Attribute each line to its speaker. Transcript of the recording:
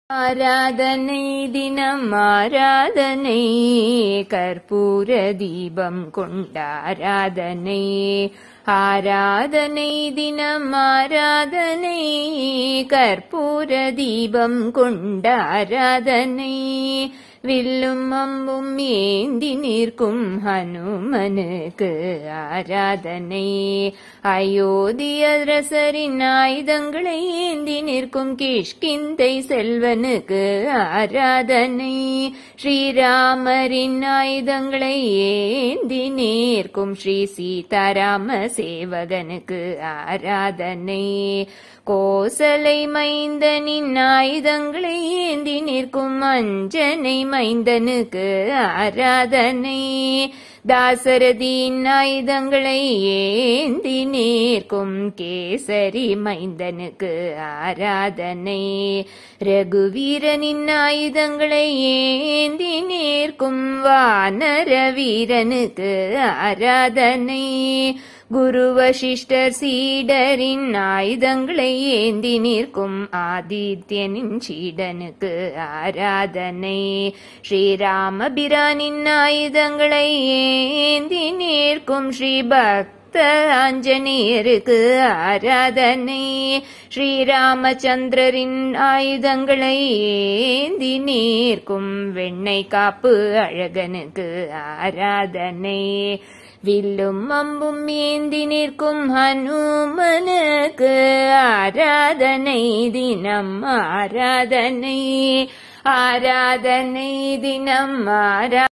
Speaker 1: ஆராதனை தினம் ஆராதனை கற்பூர தீபம் கொண்டாராதனை ஆராதனை தினம் ஆராதனை கற்பூர தீபம் கொண்டாராதனை வில்லும் அம்பும் ஏந்தி நிற்கும் ஹனுமனுக்கு ஆராதனை அயோத்திய அரசரின் ஆயுதங்களை ஏந்தி நிற்கும் கிஷ்கிந்தை செல்வனுக்கு ஆராதனை ஸ்ரீராமரின் ஆயுதங்களை ஏந்தி நிற்கும் ஸ்ரீ சீதாராம சேவகனுக்கு ஆராதனை கோசலை மைந்தனின் ஆயுதங்களை ஏந்தி நிற்கும் அஞ்சனை மைந்தனுக்கு ஆராதனை தாசரதியின் ஆயுதங்களை ஏந்தி நிற்கும் கேசரி மைந்தனுக்கு ஆராதனை ரகுவீரனின் ஆயுதங்களை ஏந்தி நிற்கும் வானர வீரனுக்கு ஆராதனை குரு வசிஷ்டர் சீடரின் ஆயுதங்களை ஏந்தி நிற்கும் ஆதித்யனின் சீடனுக்கு ஆராதனை ஸ்ரீராமபிரானின் ஆயுதங்களை ஏந்தி நிற்கும் ஸ்ரீ பக்த ஆஞ்சநேயருக்கு ஆராதனை ஸ்ரீராமச்சந்திரரின் ஆயுதங்களை ஏந்தி நிற்கும் வெண்ணை காப்பு அழகனுக்கு ஆராதனை வில்லும் அம்பும் ஏந்தி நிற்கும் ஹனுமனுக்கு ஆராதனை தினம் ஆராதனை ஆராதனை தினம் ஆரா